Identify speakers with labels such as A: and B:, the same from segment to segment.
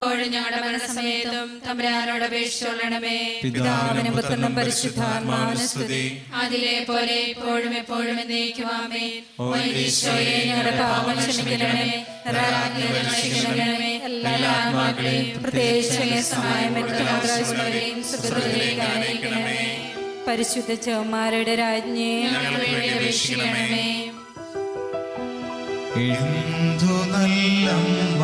A: ഇപ്പോഴും ഞങ്ങളുടെ മരണസമയത്തും തമ്പുരാനോട് അപേക്ഷിച്ചോളണമേ
B: പിതാവിനും പുത്രനും പരിശുദ്ധാത്മാവിനും സ്തുതി
A: അതിലെ പോലെ ഇപ്പോഴും എപ്പോഴും എന്നേക്കുമാമേ
B: ഓ
A: ഈശോയെ ഞങ്ങളുടെ പാപം ക്ഷമിക്കണമേ നരകാഗ്നിയിൽ രക്ഷിക്കണമേ എല്ലാ ആത്മാക്കളെയും പ്രത്യേകിച്ച് അങ്ങേ സഹായം വ്യക്തമായും സുഖത്തിലേക്ക് ആനയിക്കണമേ
C: പരിശുദ്ധ ചൗമാരുടെ രാജ്ഞി
A: ഞങ്ങൾക്ക് വേണ്ടി അപേക്ഷിക്കണമേ
B: എന്തു നല്ലമ്മ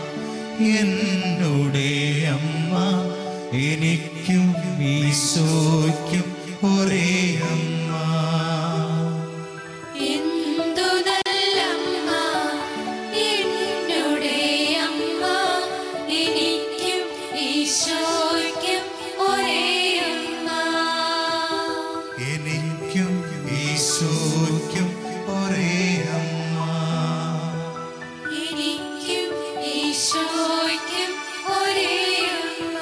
B: എന്നുടെ അമ്മ എനിക്കും ഈശോയ്ക്കും ഒരേ അമ്മ
A: എന്തു നല്ലമ്മ എന്നുടെ അമ്മ എനിക്കും ഈശോയ്ക്കും ഒരേ അമ്മ
B: എനിക്കും ഈശോയ്ക്കും ഒരേ അമ്മ
A: എനിക്കും ഈശോയ്ക്കും ഒരേ അമ്മ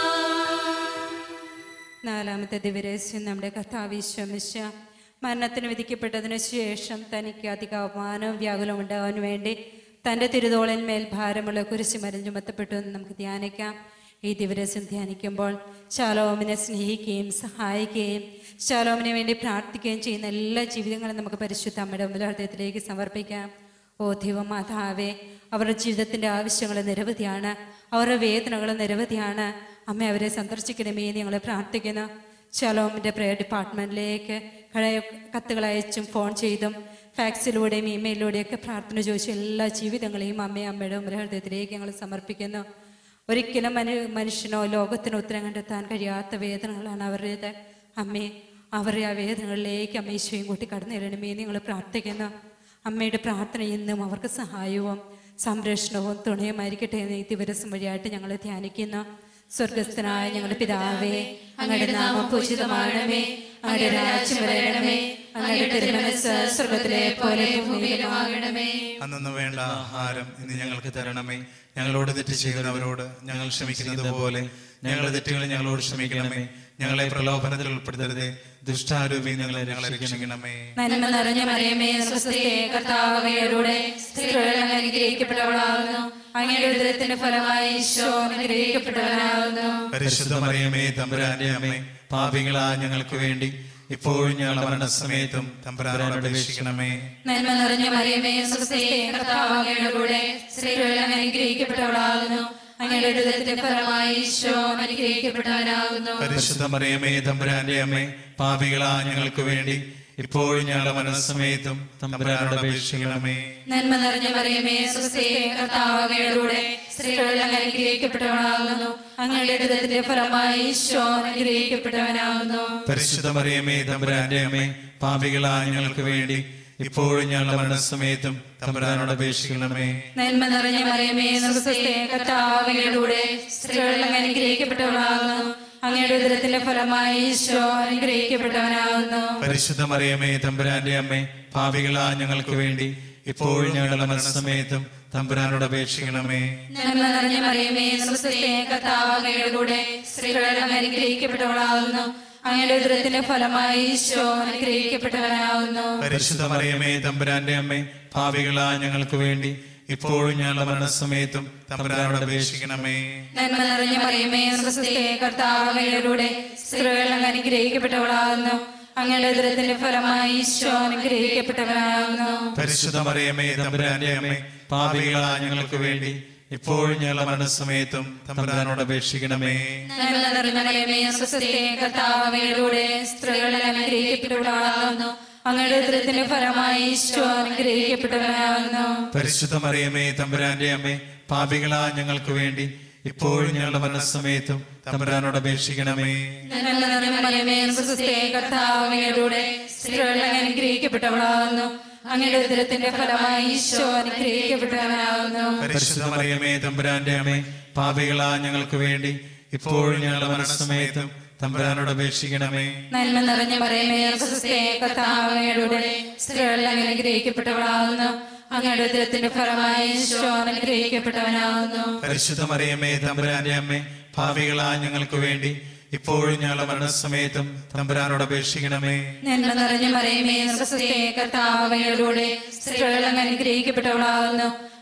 C: നാലാമത്തെ ദിവരഹസ്യം നമ്മുടെ കർത്താവിശ്വമിശ മരണത്തിന് വിധിക്കപ്പെട്ടതിനു ശേഷം തനിക്ക് അധിക അവമാനവും വ്യാകുലവും ഉണ്ടാകാൻ വേണ്ടി തൻ്റെ തിരുതോളിന്മേൽ ഭാരമുള്ള കുരിശ് മരം ചുമത്തപ്പെട്ടു എന്ന് നമുക്ക് ധ്യാനിക്കാം ഈ ദിവരസ്യം ധ്യാനിക്കുമ്പോൾ ശാലോമിനെ സ്നേഹിക്കുകയും സഹായിക്കുകയും ശാലോമിന് വേണ്ടി പ്രാർത്ഥിക്കുകയും ചെയ്യുന്ന എല്ലാ ജീവിതങ്ങളും നമുക്ക് പരിശുദ്ധ അമ്മയുടെ മുമ്പിൽ ഹൃദയത്തിലേക്ക് സമർപ്പിക്കാം ഓ ദൈവമാതാവേ അവരുടെ ജീവിതത്തിൻ്റെ ആവശ്യങ്ങൾ നിരവധിയാണ് അവരുടെ വേദനകൾ നിരവധിയാണ് അമ്മ അവരെ സന്ദർശിക്കണമേ എന്ന് ഞങ്ങൾ പ്രാർത്ഥിക്കുന്നു ശലോമിൻ്റെ പ്രയർ ഡിപ്പാർട്ട്മെൻറ്റിലേക്ക് കഴിയ കത്തുകൾ അയച്ചും ഫോൺ ചെയ്തും ഫാക്സിലൂടെയും ഇമെയിലൂടെയൊക്കെ പ്രാർത്ഥന ചോദിച്ച എല്ലാ ജീവിതങ്ങളെയും അമ്മയും അമ്മയുടെ മുമ്പിൽ ഹൃദയത്തിലേക്ക് ഞങ്ങൾ സമർപ്പിക്കുന്നു ഒരിക്കലും മനു മനുഷ്യനോ ലോകത്തിനോ ഉത്തരം കണ്ടെത്താൻ കഴിയാത്ത വേദനകളാണ് അവരുടേത് അമ്മേ അവരുടെ ആ വേദനകളിലേക്ക് അമ്മ ഈശോയും കൂട്ടി കടന്നു തരണമേ എന്ന് ഞങ്ങൾ പ്രാർത്ഥിക്കുന്നു അമ്മയുടെ പ്രാർത്ഥന എന്നും അവർക്ക് സഹായവും സംരക്ഷണവും തുണയുമായിരിക്കട്ടെ എന്ന് ഈ ദിവസം വഴിയായിട്ട് ഞങ്ങൾ ധ്യാനിക്കുന്നു സ്വർഗസ്ഥനായ ഞങ്ങളുടെ പിതാവേ അങ്ങയുടെ നാമം പൂജിതമാണമേ അങ്ങയുടെ രാജ്യം വരണമേ അങ്ങയുടെ തിരുമനസ് സ്വർഗത്തിലെ പോലെ ഭൂമിയിലുമാകണമേ
B: അന്നു വേണ്ട ആഹാരം ഇന്ന് ഞങ്ങൾക്ക് തരണമേ ഞങ്ങളോട് തെറ്റ് ചെയ്യുന്നവരോട് ഞങ്ങൾ ക്ഷമിക്കുന്നത് പോലെ ഞങ്ങളുടെ തെറ്റുകൾ ഞങ്ങളോട് ക്ഷമിക്കണമേ ഞങ്ങളെ പ്രലോഭനത്തിൽ ഉൾപ്പെടുത്തരുതേ ദുഷ്ടാരൂപി ഞങ്ങളെ ഞങ്ങളെ രക്ഷിക്കണമേ
A: നന്മ നിറഞ്ഞ മറിയമേ സ്വസ്തേ കർത്താവയുടെ സ്ത്രീകൾ അങ്ങ് അനുഗ്രഹിക്കപ്പെട്ടവളാകുന്നു അങ്ങയുടെ ഉദരത്തിന്റെ ഫലമായി ഈശോ അനുഗ്രഹിക്കപ്പെട്ടവനാകുന്നു
B: പരിശുദ്ധ മറിയമേ തമ്പുരാന്റെ അമ്മേ പാപികളാ ഞങ്ങൾക്ക് വേണ്ടി ഇപ്പോഴും ഞങ്ങളുടെ മരണസമയത്തും തമ്പുരാനോട് അപേക്ഷിക്കണമേ
A: നന്മ നിറഞ്ഞ മറിയമേ സ്വസ്തേ കർത്താവയുടെ കൂടെ സ്ത്രീകൾ അങ്ങ് അനുഗ്രഹിക്കപ്പെട്ടവളാകുന്നു അങ്ങയുടെ ഉദരത്തിന്റെ ഫലമായി ഈശോ അനുഗ്രഹിക്കപ്പെട്ടവനാകുന്നു
B: പരിശുദ്ധ മറിയമേ തമ്പുരാന്റെ അമ്മേ പാപികളാ ഞങ്ങൾക്ക് വേണ്ടി ഇപ്പോഴും ഞങ്ങളുടെ മനസ്സമയത്തും തമ്പുരാനോട് അപേക്ഷിക്കണമേ
A: നന്മ നിറഞ്ഞ മറിയമേ സ്വസ്തേ കർത്താവയുടെ കൂടെ സ്ത്രീകൾ അങ്ങ് അനുഗ്രഹിക്കപ്പെട്ടവളാകുന്നു അങ്ങയുടെ ഉദരത്തിന്റെ ഫലമായി ഈശോ അനുഗ്രഹിക്കപ്പെട്ടവനാകുന്നു
B: പരിശുദ്ധ മറിയമേ തമ്പുരാന്റെ അമ്മേ പാപികളാ ഞങ്ങൾക്ക് വേണ്ടി ഇപ്പോഴും ഞങ്ങളുടെ മരണസമയത്തും തമ്പുരാനോട് അപേക്ഷിക്കണമേ
A: നന്മ നിറഞ്ഞ മറിയമേ സ്വസ്തേ കർത്താവയുടെ കൂടെ സ്ത്രീകൾ അങ്ങ് അനുഗ്രഹിക്കപ്പെട്ടവളാകുന്നു അങ്ങയുടെ ഉദരത്തിന്റെ ഫലമായി ഈശോ അനുഗ്രഹിക്കപ്പെട്ടവനാകുന്നു
B: പരിശുദ്ധ മറിയമേ തമ്പുരാന്റെ അമ്മേ പാപികളാ ഞങ്ങൾക്ക് വേണ്ടി ഇപ്പോഴും ഞങ്ങളുടെ മരണസമയത്തും തമ്പുരാനോട് അപേക്ഷിക്കണമേ
A: നന്മ നിറഞ്ഞ മറിയമേ സ്വസ്തേ കർത്താവയുടെ കൂടെ സ്ത്രീകൾ അങ്ങ് അനുഗ്രഹിക്കപ്പെട്ടവളാകുന്നു അങ്ങയുടെ ഉദരത്തിന്റെ ഫലമായി ഈശോ അനുഗ്രഹിക്കപ്പെട്ടവനാകുന്നു
B: പരിശുദ്ധ മറിയമേ തമ്പുരാന്റെ അമ്മേ പാപികളാ ഞങ്ങൾക്ക് വേണ്ടി ഇപ്പോഴും ഞങ്ങളുടെ മരണസമയത്തും തമ്പുരാനോട് അപേക്ഷിക്കണമേ
A: നന്മ നിറഞ്ഞ മറിയമേ സ്വസ്തേ കർത്താവയുടെ കൂടെ സ്ത്രീകൾ അങ്ങ് അനുഗ്രഹിക്കപ്പെട്ടവളാകുന്നു അങ്ങയുടെ ഉദരത്തിന്റെ ഫലമായി ഈശോ അനുഗ്രഹിക്കപ്പെട്ടവനാകുന്നു
B: പരിശുദ്ധ മറിയമേ തമ്പുരാന്റെ അമ്മേ പാപികളാ ഞങ്ങൾക്ക് വേണ്ടി ഇപ്പോഴും ഞങ്ങളുടെ മരണസമയത്തും തമ്പുരാനോട് അപേക്ഷിക്കണമേ
A: നന്മ നിറഞ്ഞ മറിയമേ സ്വസ്തേ കർത്താവയുടെ കൂടെ സ്ത്രീകൾ അങ്ങ് അനുഗ്രഹിക്കപ്പെട്ടവളാകുന്നു അങ്ങയുടെ ഉദരത്തിന്റെ ഫലമായി ഈശോ അനുഗ്രഹിക്കപ്പെട്ടവനാകുന്നു
B: പരിശുദ്ധ മറിയമേ തമ്പുരാന്റെ അമ്മേ പാപികളാ ഞങ്ങൾക്ക് വേണ്ടി ഇപ്പോഴും ഞങ്ങളുടെ മരണസമയത്തും തമ്പുരാനോട് അപേക്ഷിക്കണമേ
A: നന്മ നിറഞ്ഞ മറിയമേ സ്വസ്തേ കർത്താവയുടെ കൂടെ സ്ത്രീകൾ അങ്ങ് അനുഗ്രഹിക്കപ്പെട്ടവളാകുന്നു അങ്ങയുടെ ഉദരത്തിന്റെ ഫലമായി ഈശോ അനുഗ്രഹിക്കപ്പെട്ടവനാകുന്നു
B: പരിശുദ്ധ മറിയമേ തമ്പുരാന്റെ അമ്മേ പാപികളാ ഞങ്ങൾക്ക് വേണ്ടി ഇപ്പോഴും ഞങ്ങളുടെ മരണസമയത്തും തമ്പുരാനോട് അപേക്ഷിക്കണമേ
A: നന്മ നിറഞ്ഞ മറിയമേ സ്വസ്തേ കർത്താവയുടെ കൂടെ സ്ത്രീകൾ അങ്ങ് അനുഗ്രഹിക്കപ്പെട്ടവളാകുന്നു അങ്ങയുടെ ഉദരത്തിന്റെ ഫലമായി ഈശോ അനുഗ്രഹിക്കപ്പെട്ടവനാകുന്നു
B: പരിശുദ്ധ മറിയമേ തമ്പുരാന്റെ അമ്മേ പാപികളാ ഞങ്ങൾക്ക് വേണ്ടി ഇപ്പോഴും ഞങ്ങളുടെ മരണസമയത്തും തമ്പുരാനോട് അപേക്ഷിക്കണമേ
A: നന്മ നിറഞ്ഞ മറിയമേ സ്വസ്തേ കർത്താവയുടെ കൂടെ സ്ത്രീകൾ അങ്ങ് അനുഗ്രഹിക്കപ്പെട്ടവളാകുന്നു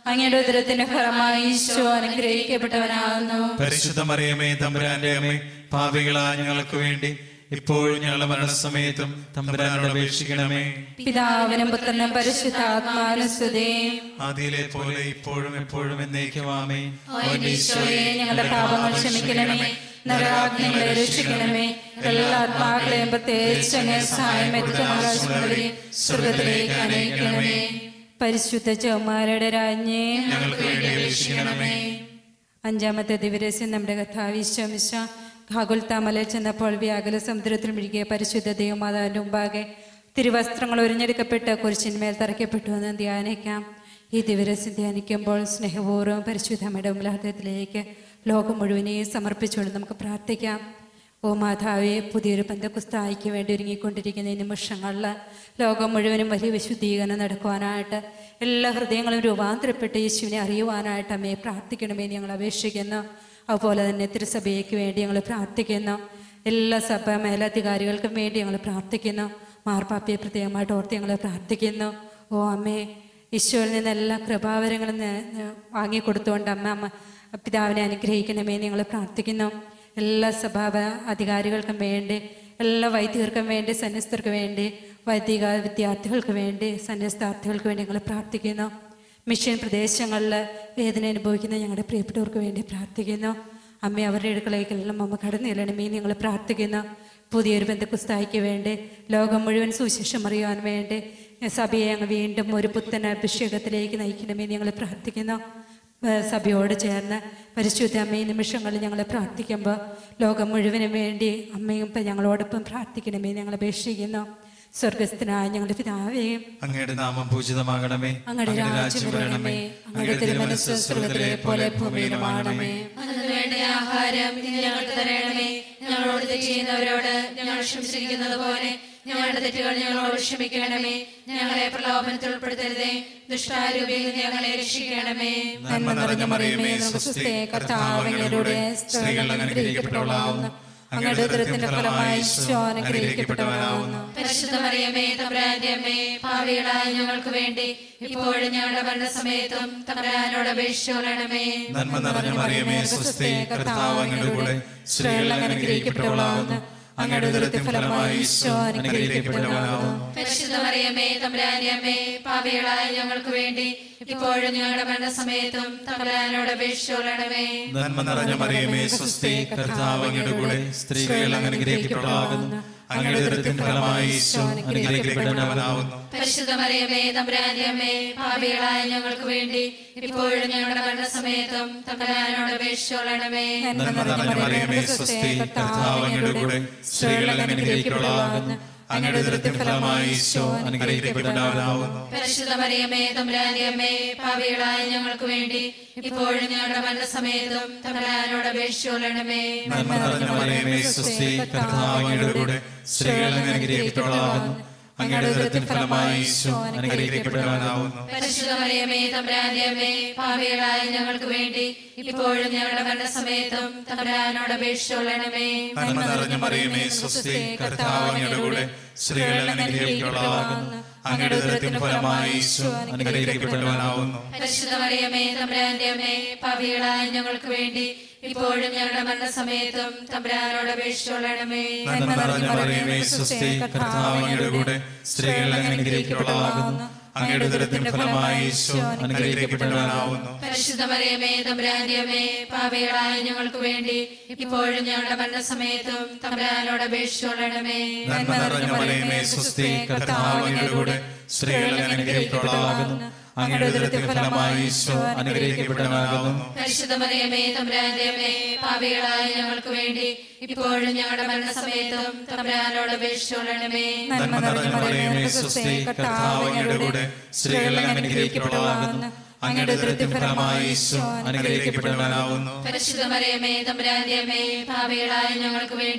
A: അങ്ങയുടെ ഉദരത്തിന്റെ ഫലമായി ഈശോ അനുഗ്രഹിക്കപ്പെട്ടവനാകുന്നു
B: പരിശുദ്ധ മറിയമേ തമ്പുരാന്റെ അമ്മേ പാപികളായ ഞങ്ങൾക്ക് വേണ്ടി ഇപ്പോഴും ഞങ്ങളുടെ മരണസമയത്തും തമ്പുരാനോട് അപേക്ഷിക്കണമേ
A: പിതാവിനും പുത്രനും പരിശുദ്ധാത്മാവിനും സ്തുതിയും
B: ആദിയിലെ പോലെ ഇപ്പോഴും എപ്പോഴും എന്നേക്കുമാമേ
A: ഈശോയെ ഞങ്ങളുടെ പാപങ്ങൾ ക്ഷമിക്കണമേ നരകാഗ്നികളെ രക്ഷിക്കണമേ എല്ലാ ആത്മാക്കളെയും പ്രത്യേകിച്ച് അങ്ങേ സഹായം എത്തുന്നവരെ സ്വർഗത്തിലേക്ക് അനയിക്കണമേ
C: പരിശുദ്ധ ചൗമാരുടെ രാജ്ഞേ
B: ഞങ്ങൾക്ക് വേണ്ടി അപേക്ഷിക്കണമേ
C: അഞ്ചാമത്തെ ദിവരസ്യം നമ്മുടെ കഥാവിശ്വമിശ ഖാഗുൽത്താമലയിൽ ചെന്നപ്പോൾ വ്യാകുല സമുദ്രത്തിൽ മുഴുകിയ പരിശുദ്ധ ദൈവമാതാവിന്റെ മുമ്പാകെ തിരുവസ്ത്രങ്ങൾ ഒരിഞ്ഞെടുക്കപ്പെട്ട് കുരിശിന്മേൽ തറയ്ക്കപ്പെട്ടു എന്ന് ധ്യാനിക്കാം ഈ ദിവരസ്യം ധ്യാനിക്കുമ്പോൾ സ്നേഹപൂർവ്വം പരിശുദ്ധമ്മയുടെ ഉമ്ലാഹത്തിലേക്ക് ലോകം മുഴുവനെയും സമർപ്പിച്ചുകൊണ്ട് നമുക്ക് പ്രാർത്ഥിക്കാം ഓ മാതാവെ പുതിയൊരു പന്തക്കുസ്തായിക്ക് വേണ്ടി ഒരുങ്ങിക്കൊണ്ടിരിക്കുന്ന ഈ നിമിഷങ്ങളിൽ ലോകം മുഴുവനും വലിയ വിശുദ്ധീകരണം നടക്കുവാനായിട്ട് എല്ലാ ഹൃദയങ്ങളും രൂപാന്തരപ്പെട്ട് യേശുവിനെ അറിയുവാനായിട്ട് അമ്മയെ പ്രാർത്ഥിക്കണമേ എന്ന് ഞങ്ങൾ അപേക്ഷിക്കുന്നു അതുപോലെ തന്നെ തിരുസഭയ്ക്ക് വേണ്ടി ഞങ്ങൾ പ്രാർത്ഥിക്കുന്നു എല്ലാ സഭ മേലധികാരികൾക്കും വേണ്ടി ഞങ്ങൾ പ്രാർത്ഥിക്കുന്നു മാർപ്പാപ്പയെ പ്രത്യേകമായിട്ട് ഓർത്ത് ഞങ്ങൾ പ്രാർത്ഥിക്കുന്നു ഓ അമ്മേ ഈശോയിൽ നിന്ന് എല്ലാ കൃപാവരങ്ങളും ന- ന- വാങ്ങിക്കൊടുത്തുകൊണ്ട് അമ്മ അമ്മ പിതാവിനെ അനുഗ്രഹിക്കണമേ എന്ന് ഞങ്ങൾ പ്രാർത്ഥിക്കുന്നു എല്ലാ സഭാ അധികാരികൾക്കും വേണ്ടി എല്ലാ വൈദികർക്കും വേണ്ടി സന്യസ്തർക്ക് വേണ്ടി വൈദിക വിദ്യാർത്ഥികൾക്ക് വേണ്ടി സന്യസ്താർത്ഥികൾക്ക് വേണ്ടി ഞങ്ങൾ പ്രാർത്ഥിക്കുന്നു മിഷൻ പ്രദേശങ്ങളിൽ വേദന അനുഭവിക്കുന്ന ഞങ്ങളുടെ പ്രിയപ്പെട്ടവർക്ക് വേണ്ടി പ്രാർത്ഥിക്കുന്നു അമ്മ അവരുടെ അടുക്കളയിലെല്ലാം അമ്മ കടന്നു ചെല്ലണമേ ഞങ്ങൾ പ്രാർത്ഥിക്കുന്നു പുതിയൊരു ബന്ധുക്കുസ്തായിക്ക് വേണ്ടി ലോകം മുഴുവൻ സുവിശേഷം അറിയാൻ വേണ്ടി സഭയെ അങ്ങ് വീണ്ടും ഒരു പുത്തൻ അഭിഷേകത്തിലേക്ക് നയിക്കണമേ ഞങ്ങൾ പ്രാർത്ഥിക്കുന്നു ഏഹ് സഭയോട് ചേർന്ന് പരിശുദ്ധ അമ്മയെ നിമിഷങ്ങളിൽ ഞങ്ങൾ പ്രാർത്ഥിക്കുമ്പോൾ ലോകം മുഴുവനും വേണ്ടി അമ്മയും ഇപ്പം ഞങ്ങളോടൊപ്പം പ്രാർത്ഥിക്കണമേ ഞങ്ങൾ അപേക്ഷിക്കുന്നു സ്വർഗസ്ഥനായ ഞങ്ങളുടെ പിതാവേയും
B: അങ്ങയുടെ നാമം പൂജിതമാകണമേ
C: അങ്ങയുടെ രാജ്യം വരണമേ അങ്ങയുടെ തിരുമനസ് സ്വർഗത്തിലെ പോലെ ഭൂമിയിലുമാണമേ
A: അതിനു വേണ്ട ആഹാരം ഇന്ന് ഞങ്ങൾക്ക് തരണമേ ഞങ്ങളോട് തെറ്റ് ചെയ്യുന്നവരോട് ഞങ്ങൾ ക്ഷമിച്ചിരിക്കുന്നത് പോലെ ഞങ്ങളുടെ തെറ്റുകൾ ഞങ്ങളോട് ക്ഷമിക്കണമേ ഞങ്ങളെ പ്രലോഭനത്തിൽ ഉൾപ്പെടുത്തരുതേ ദുഷ്ടാരൂപിയിൽ നിന്ന് ഞങ്ങളെ രക്ഷിക്കണമേ
B: നന്മ നിറഞ്ഞ മറിയമേ സ്വസ്തി കർത്താവ് അങ്ങയുടെ സ്ത്രീകൾ അനുഗ്രഹിക്കപ്പെട്ടവളാവുന്നു അങ്ങയുടെ ഉദരത്തിന്റെ ഫലമായി ഈശോ അനുഗ്രഹിക്കപ്പെട്ടവനാവുന്നു
A: പരിശുദ്ധ മറിയമേ തമ്പുരാന്റെ അമ്മേ ഭാവികളായ ഞങ്ങൾക്ക് വേണ്ടി ഇപ്പോഴും ഞങ്ങളുടെ മരണസമയത്തും തമ്പുരാനോട് അപേക്ഷിച്ചോളണമേ
B: നന്മ നിറഞ്ഞ മറിയമേ സ്വസ്തി കർത്താവ് അങ്ങയുടെ കൂടെ സ്ത്രീകൾ അനുഗ്രഹിക്കപ്പെട്ടവളാവുന്നു അങ്ങയുടെ ഉദരത്തിന്റെ ഫലമായി ഈശോ അനുഗ്രഹിക്കപ്പെട്ടവനാവുന്നു
A: പരിശുദ്ധ മറിയമേ തമ്പുരാന്റെ അമ്മേ പാപികളായ ഞങ്ങൾക്ക് വേണ്ടി ഇപ്പോഴും ഞങ്ങളുടെ മരണസമയത്തും തമ്പുരാനോട് അപേക്ഷിച്ചോളണമേ
B: നന്മ നിറഞ്ഞ മറിയമേ സ്വസ്തി കർത്താവ് അങ്ങയുടെ കൂടെ സ്ത്രീകൾ അനുഗ്രഹിക്കപ്പെട്ടവളാകുന്നു അങ്ങയുടെ ഉദരത്തിന്റെ ഫലമായി ഈശോ അനുഗ്രഹിക്കപ്പെട്ടവനാവുന്നു
A: പരിശുദ്ധ മറിയമേ തമ്പുരാന്റെ അമ്മേ പാപികളായ ഞങ്ങൾക്ക് വേണ്ടി ഇപ്പോഴും ഞങ്ങളുടെ മരണസമയത്തും തമ്പുരാനോട് അപേക്ഷിച്ചോളണമേ
B: നന്മ നിറഞ്ഞ മറിയമേ സ്വസ്തി കർത്താവ് അങ്ങയുടെ കൂടെ സ്ത്രീകൾ അനുഗ്രഹിക്കപ്പെട്ടവളാകുന്നു അങ്ങയുടെ ഉദരത്തിന്റെ ഫലമായി ഈശോ അനുഗ്രഹിക്കപ്പെട്ടവനാവുന്നു
A: പരിശുദ്ധ മറിയമേ തമ്പുരാന്റെ അമ്മേ പാപികളായ ഞങ്ങൾക്ക് വേണ്ടി ഇപ്പോഴും ഞങ്ങളുടെ മരണസമയത്തും തമ്പുരാനോട് അപേക്ഷിച്ചോളണമേ
B: നന്മ നിറഞ്ഞ മറിയമേ സ്വസ്തി കർത്താവ് അങ്ങയുടെ കൂടെ സ്ത്രീകൾ അനുഗ്രഹിക്കപ്പെട്ടവളാകുന്നു അങ്ങയുടെ ഉദരത്തിന്റെ ഫലമായി ഈശോ അനുഗ്രഹിക്കപ്പെട്ടവനാവുന്നു
A: പരിശുദ്ധ മറിയമേ തമ്പുരാന്റെ അമ്മേ പാപികളായ ഞങ്ങൾക്ക് വേണ്ടി ഇപ്പോഴും ഞങ്ങളുടെ മരണസമയത്തും തമ്പുരാനോട് അപേക്ഷിച്ചോളണമേ
B: നന്മ നിറഞ്ഞ മറിയമേ സ്വസ്തി കർത്താവ് അങ്ങയുടെ കൂടെ സ്ത്രീകൾ അനുഗ്രഹിക്കപ്പെട്ടവളാകുന്നു അങ്ങയുടെ ഉദരത്തിന്റെ ഫലമായി ഈശോ അനുഗ്രഹിക്കപ്പെട്ടവനാവുന്നു
A: പരിശുദ്ധ മറിയമേ തമ്പുരാന്റെ അമ്മേ പാപികളായ ഞങ്ങൾക്ക് വേണ്ടി ഇപ്പോഴും ഞങ്ങളുടെ മരണസമയത്തും തമ്പുരാനോട് അപേക്ഷിച്ചോളണമേ
B: നന്മ നിറഞ്ഞ മറിയമേ സ്വസ്തി കർത്താവ് അങ്ങയുടെ കൂടെ സ്ത്രീകൾ അനുഗ്രഹിക്കപ്പെട്ടവളാകുന്നു അങ്ങയുടെ ഉദരത്തിന്റെ ഫലമായി ഈശോ അനുഗ്രഹിക്കപ്പെട്ടവനാവുന്നു
A: പരിശുദ്ധ മറിയമേ തമ്പുരാന്റെ അമ്മേ പാപികളായ ഞങ്ങൾക്ക് വേണ്ടി ഇപ്പോഴും ഞങ്ങളുടെ മരണസമയത്തും തമ്പുരാനോട് അപേക്ഷിച്ചോളണമേ
B: നന്മ നിറഞ്ഞ മറിയമേ സ്വസ്തി കർത്താവ് അങ്ങയുടെ കൂടെ സ്ത്രീകൾ അനുഗ്രഹിക്കപ്പെട്ടവളാകുന്നു അങ്ങയുടെ ഉദരത്തിന്റെ ഫലമായി ഈശോ അനുഗ്രഹിക്കപ്പെട്ടവനാകുന്നു
A: പരിശുദ്ധ മറിയമേ തമ്പുരാന്റെ അമ്മേ പാപികളായ ഞങ്ങൾക്ക് വേണ്ടി ഇപ്പോഴും ഞങ്ങളുടെ മരണസമയത്തും തമ്പുരാനോട് അപേക്ഷിച്ചോളണമേ
B: നന്മ നിറഞ്ഞ മറിയമേ സ്വസ്തി കർത്താവ് അങ്ങയുടെ കൂടെ സ്ത്രീകൾ അനുഗ്രഹിക്കപ്പെട്ടവളാകുന്നു അങ്ങയുടെ ഉദരത്തിന്റെ ഫലമായി ഈശോ അനുഗ്രഹിക്കപ്പെട്ടവനാകുന്നു
A: പരിശുദ്ധ മറിയമേ തമ്പുരാന്റെ അമ്മേ പാപികളായ ഞങ്ങൾക്ക് വേണ്ടി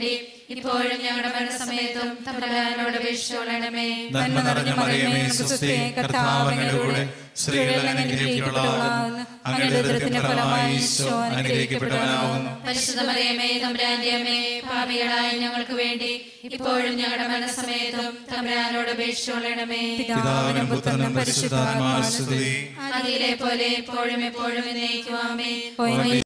A: ഇപ്പോഴും ഞങ്ങളുടെ മരണസമയത്തും തമ്പുരാനോട് അപേക്ഷിച്ചോളണമേ
B: നന്മ നിറഞ്ഞ മറിയമേ സുസ്ഥി കർത്താവങ്ങളുടെ സ്ത്രീകൾ അനുഗ്രഹിക്കപ്പെട്ടവളാകുന്നു അങ്ങയുടെ ഉദരത്തിന്റെ ഫലമായി ഈശോ അനുഗ്രഹിക്കപ്പെട്ടവനാകുന്നു
A: പരിശുദ്ധ മറിയമേ തമ്പുരാന്റെ അമ്മേ പാപികളായ ഞങ്ങൾക്ക് വേണ്ടി ഇപ്പോഴും ഞങ്ങളുടെ മരണസമയത്തും തമ്പുരാനോട് അപേക്ഷിച്ചോളണമേ
B: പിതാവിനും പുത്രനും പരിശുദ്ധാത്മാസ്തുതി
A: അതിലെ പോലെ എപ്പോഴും എപ്പോഴും എന്നേക്കുവാമേ
C: ഓ